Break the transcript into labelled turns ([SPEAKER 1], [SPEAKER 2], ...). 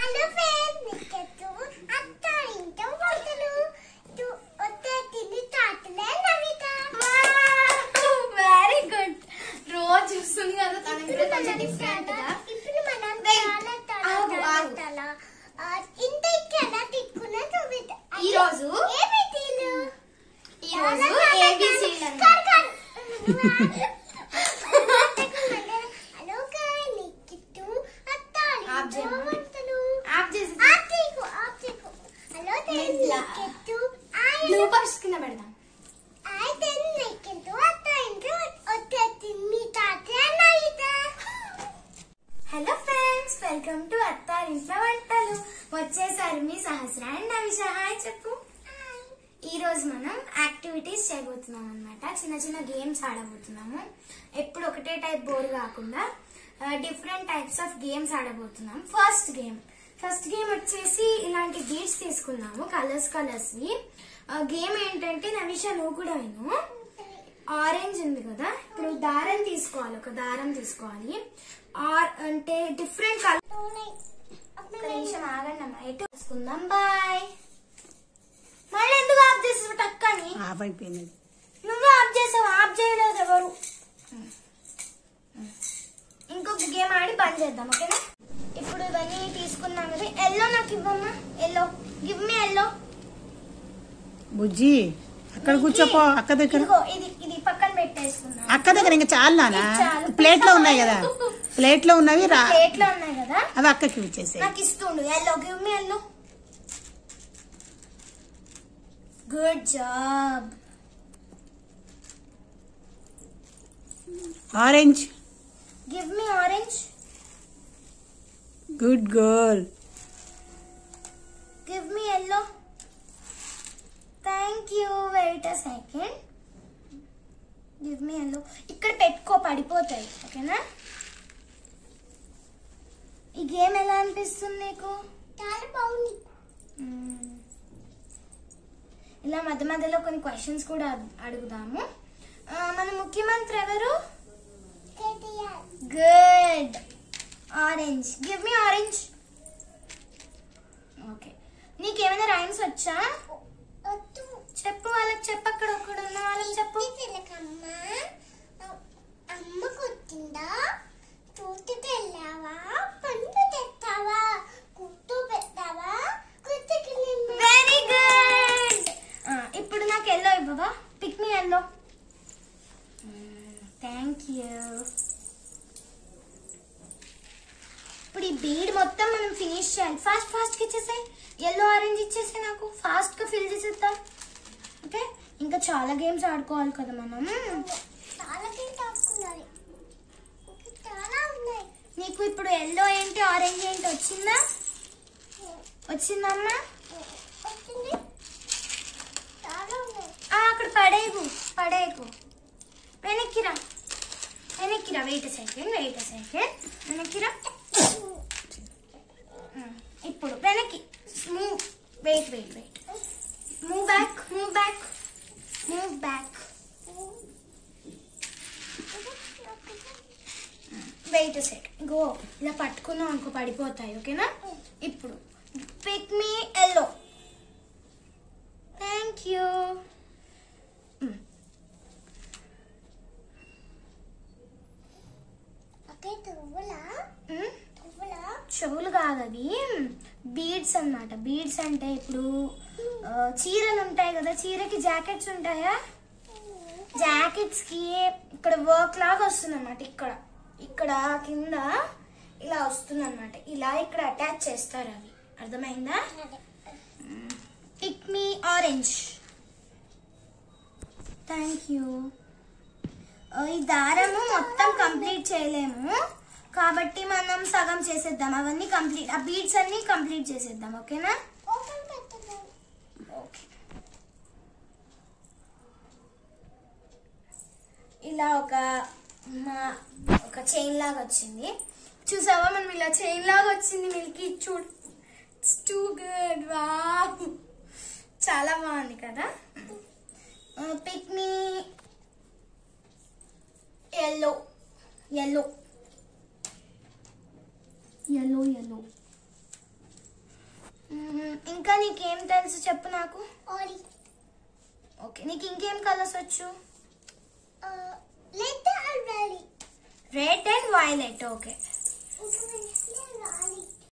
[SPEAKER 1] Hello friends మీకు అత్త ఇంట్లో వంటలు టు- వస్తే తిని తాతలే నవిత
[SPEAKER 2] వెరీ గుడ్ రోజు చూస్తుంది కదా తను ఇప్పుడు కొంచెం డిఫరెంట్ గా
[SPEAKER 1] ఇప్పుడు మనం
[SPEAKER 2] Wait.
[SPEAKER 1] చాలా తల
[SPEAKER 2] ఆగు,
[SPEAKER 1] తల
[SPEAKER 2] ఆగు.
[SPEAKER 1] తల ఆ, ఇంత ఇక్కడ తిక్కున్నా చూపిత
[SPEAKER 2] ఈ రోజు
[SPEAKER 1] ఏమి తీలు
[SPEAKER 2] ఈ రోజు ఏబిసిడి
[SPEAKER 1] కాదు, కాదు. హలో గాయ్ నీకిట్టు అత్త
[SPEAKER 2] ఆప్
[SPEAKER 1] ఇంట్లో
[SPEAKER 2] చేయమ్మా.
[SPEAKER 1] వంటలు
[SPEAKER 2] ఆప్ చేసి
[SPEAKER 1] ఆప్ చేయకు ఆప్ చేయకు హలో
[SPEAKER 2] మెల్ల.
[SPEAKER 1] నీకిట్టు ఆయన
[SPEAKER 2] బ్లూపర్స్ కింద పెడదాం
[SPEAKER 1] అయితే నీకిట్టు అత్త ఇంట్లో వచ్చేది మీ తాత నైత
[SPEAKER 2] హలో ఫ్రెండ్స్ వెల్కమ్ టు అత్తారి ఇంట్లో వంటలు వచ్చేసారు మీ సహస్ర అండ్ నవిష హాయ్ చెప్పు ఈ రోజు మనం యాక్టివిటీస్ చేయబోతున్నాం అన్నమాట చిన్న చిన్న గేమ్స్ ఆడబోతున్నాము ఎప్పుడు ఒకటే టైప్ బోర్ కాకుండా డిఫరెంట్ టైప్స్ ఆఫ్ గేమ్స్ ఆడబోతున్నాం ఫస్ట్ గేమ్ ఫస్ట్ గేమ్ వచ్చేసి ఇలాంటి బీడ్స్ తీసుకున్నాము కలర్స్ కలర్స్ వి గేమ్ ఏంటంటే నవిష నువ్వు కూడా విను ఆరెంజ్ ఉంది కదా ఇప్పుడు దారం తీసుకోవాలి ఒక దారం తీసుకోవాలి ఆర్ అంటే డిఫరెంట్ కలర్ ఒక నిమిషం ఆగండి అమ్మా ఎటు తీసుకుందాం బాయ్ మళ్ళీ ఎందుకు ఆఫ్ చేసావు టక్కని
[SPEAKER 3] ఆఫ్ అయిపోయినది
[SPEAKER 2] నువ్వు ఆఫ్ చేసావు ఆఫ్ చేయలేదు ఎవరు ఇంకొక గేమ్ ఆడి బంద్ చేద్దాం ఓకేనా ఇప్పుడు ఇవన్నీ తీసుకున్నాం కదా ఎల్లో నాకు ఇవ్వమ్మా ఎల్లో గివ్ మీ ఎల్లో
[SPEAKER 3] బుజ్జి అక్కడ కూర్చోపో అక్క దగ్గర
[SPEAKER 2] ఇదిగో ఇది ఇది పక్కన పెట్టేసుకున్నాం
[SPEAKER 3] అక్క దగ్గర ఇంకా చాలు నానా
[SPEAKER 2] ఇది చాలు.
[SPEAKER 3] ప్లేట్ లో ఉన్నాయి కదా ప్లేట్ లో ఉన్నవి రా
[SPEAKER 2] ప్లేట్ లో ఉన్నాయి కదా
[SPEAKER 3] అవి అక్కకి ఇచ్చేసాయి
[SPEAKER 2] నాకు ఇస్తుండు yellow give me yellow good job
[SPEAKER 3] orange
[SPEAKER 2] give me orange
[SPEAKER 3] good girl
[SPEAKER 2] give me yellow thank you wait a second give me yellow ఇక్కడ పెట్టుకో పడిపోతాయి ఓకేనా ఈ గేమ్ ఎలా అనిపిస్తుంది నీకు
[SPEAKER 1] చాలా బాగుంది
[SPEAKER 2] మ్మ్. ఇలా మధ్య మధ్యలో కొన్ని క్వశ్చన్స్ కూడా అడ్- అడుగుదాము ఆ, మన ముఖ్యమంత్రి ఎవరు
[SPEAKER 1] KTR
[SPEAKER 2] good orange give me orange okay నీకేమైనా రైమ్స్ వచ్చా
[SPEAKER 1] వద్దు
[SPEAKER 2] చెప్పు వాళ్ళకి చెప్పు అక్కడ ఒక్కడ ఉన్న వాళ్ళకి చెప్పు
[SPEAKER 1] తిలకమ్మ అమ్మ కొట్టిందా తోటి తెల్లావా పండు తెస్తావా కుట్టు పెట్టావా కుట్టుకి
[SPEAKER 2] వెరీ గుడ్ ఇప్పుడు నాకు ఎల్లో ఇవ్వవా pick me yellow thank you ఇప్పుడు ఈ బీడ్ మొత్తం మనం ఫినిష్ చేయాలి ఫాస్ట్ ఫాస్ట్ గా ఇచ్చేసాయి ఎల్లో ఆరెంజ్ ఇచ్చేసి నాకు ఫాస్ట్ గా ఫిల్ చేసేద్దాం ఓకే ఇంకా చాలా గేమ్స్ ఆడుకోవాలి కదా మనం
[SPEAKER 1] చాలా తీసుకున్నది చాలా ఉన్నాయి
[SPEAKER 2] నీకు ఇప్పుడు ఎల్లో ఏంటి ఆరెంజ్ ఏంటి వచ్చిందా వచ్చిందమ్మా
[SPEAKER 1] వచ్చింది చాలా ఉన్నాయి
[SPEAKER 2] ఆ, అక్కడ పడేకు పడేకు వెనక్కిరా వెనక్కిరా వెయిట్ సెకండ్ వెయిట్ సెకండ్ వెనక్కిరా ఉమ్, ఇప్పుడు వెనక్కి move wait wait wait move back move back move back wait set go ఇలా పట్టుకున్నాం అనుకో పడిపోతాయి ఓకేనా ఇప్పుడు pick me yellow thank you
[SPEAKER 1] okay తువ్వులా తువ్వులా
[SPEAKER 2] చెవులు కాదు అవి బీడ్స్ అన్నమాట బీడ్స్ అంటే ఇప్పుడు ఆ, చీరలు ఉంటాయి కదా చీరకి జాకెట్స్ ఉంటాయా జాకెట్స్ కి ఇక్కడ వర్క్ లాగా వస్తుంది అనమాట ఇక్కడ ఇక్కడ కింద ఇలా వస్తుంది అనమాట ఇలా ఇక్కడ అటాచ్ చేస్తారు అవి అర్థమైందా pick me orange thank you ఈ దారము మొత్తం కంప్లీట్ చేయలేము కాబట్టి మనం సగం చేసేద్దాం అవన్నీ కంప్లీట్ ఆ బీడ్స్ అన్ని కంప్లీట్ చేసేద్దాం ఓకేనా
[SPEAKER 1] ఓపెన్ పెట్టలేదు
[SPEAKER 2] ఓకే ఇలా ఒక మా ఒక చైన్ లాగా వచ్చింది చూసావా మనం ఇలా చైన్ లాగా వచ్చింది మిల్కీ చూడు టూ గుడ్ వా చాలా బాగుంది కదా pick me yellow yellow yellow yellow ఇంకా నీకేం తెలుసు చెప్పు నాకు
[SPEAKER 1] ఆరెంజ్
[SPEAKER 2] ఓకే నీకు ఇంకేం కలర్స్ వచ్చు
[SPEAKER 1] letter are ready
[SPEAKER 2] red and violet okay
[SPEAKER 1] ఇంకా